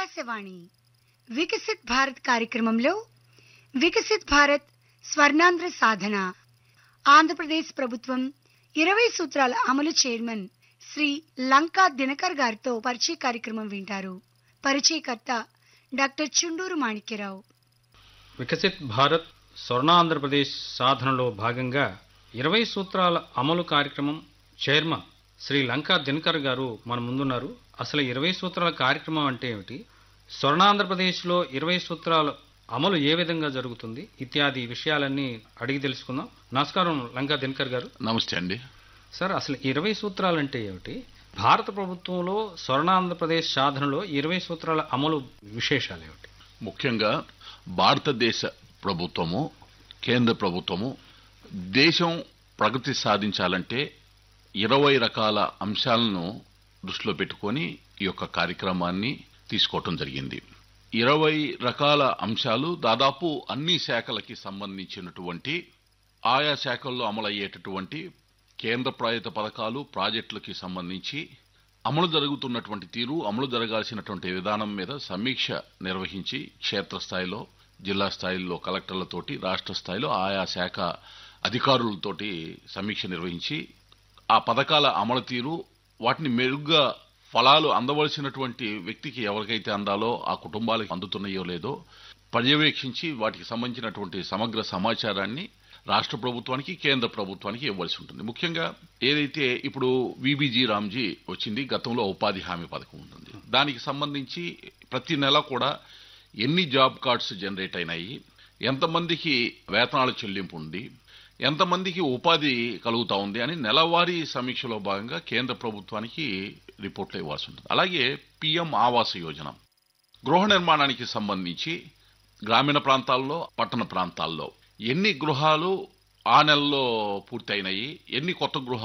ఆకాశవాణి వికసిత్ భారత్ కార్యక్రమంలో వికసిత్ భారత్ స్వర్ణాంధ్ర సాధన ఆంధ్రప్రదేశ్ ప్రభుత్వం ఇరవై సూత్రాల అమలు చైర్మన్ శ్రీ లంకా దినకర్ గారితో పరిచయ కార్యక్రమం వింటారు పరిచయకర్త డాక్టర్ చుండూరు మాణిక్యరావు వికసిత్ భారత్ స్వర్ణాంధ్రప్రదేశ్ సాధనలో భాగంగా ఇరవై సూత్రాల అమలు కార్యక్రమం చైర్మన్ శ్రీ లంకా దినకర్ గారు మన ముందున్నారు అసలు ఇరవై సూత్రాల కార్యక్రమం అంటే ఏమిటి స్వర్ణాంధ్రప్రదేశ్లో ఇరవై సూత్రాల అమలు ఏ విధంగా జరుగుతుంది ఇత్యాది విషయాలన్నీ అడిగి తెలుసుకుందాం నమస్కారం లంకా దినకర్ గారు నమస్తే అండి సార్ అసలు ఇరవై సూత్రాలు అంటే ఏమిటి భారత ప్రభుత్వంలో స్వర్ణాంధ్రప్రదేశ్ సాధనలో ఇరవై సూత్రాల అమలు విశేషాలు ఏమిటి ముఖ్యంగా భారతదేశ ప్రభుత్వము కేంద్ర ప్రభుత్వము దేశం ప్రగతి సాధించాలంటే ఇరవై రకాల అంశాలను దృష్టిలో పెట్టుకొని ఈ యొక్క కార్యక్రమాన్ని తీసుకోవటం జరిగింది ఇరవై రకాల అంశాలు దాదాపు అన్ని శాఖలకి సంబంధించినటువంటి ఆయా శాఖల్లో అమలయ్యేటటువంటి కేంద్ర ప్రాయుత పథకాలు ప్రాజెక్టులకి సంబంధించి అమలు జరుగుతున్నటువంటి తీరు అమలు జరగాల్సినటువంటి విధానం మీద సమీక్ష నిర్వహించి క్షేత్రస్థాయిలో జిల్లా స్థాయిలో కలెక్టర్లతోటి రాష్ట్ర స్థాయిలో ఆయా శాఖ అధికారులతోటి సమీక్ష నిర్వహించి ఆ పథకాల అమలు తీరు వాటిని మెరుగ్గా ఫలాలు అందవలసినటువంటి వ్యక్తికి ఎవరికైతే అందాలో ఆ కుటుంబాలకు అందుతున్నాయో లేదో పర్యవేక్షించి వాటికి సంబంధించినటువంటి సమగ్ర సమాచారాన్ని రాష్ట్ర ప్రభుత్వానికి కేంద్ర ప్రభుత్వానికి ఇవ్వాల్సి ఉంటుంది ముఖ్యంగా ఏదైతే ఇప్పుడు విబిజీ రామ్జీ వచ్చింది గతంలో ఉపాధి హామీ పథకం ఉంటుంది దానికి సంబంధించి ప్రతి నెల కూడా ఎన్ని జాబ్ కార్డ్స్ జనరేట్ అయినాయి ఎంతమందికి వేతనాల చెల్లింపు ఉంది ఎంతమందికి ఉపాధి కలుగుతా ఉంది అని నెలవారీ సమీక్షలో భాగంగా కేంద్ర ప్రభుత్వానికి రిపోర్ట్లు ఇవ్వాల్సి ఉంటుంది అలాగే పిఎం ఆవాస యోజన గృహ నిర్మాణానికి సంబంధించి గ్రామీణ ప్రాంతాల్లో పట్టణ ప్రాంతాల్లో ఎన్ని గృహాలు ఆ నెలలో పూర్తయినాయి ఎన్ని కొత్త గృహాలు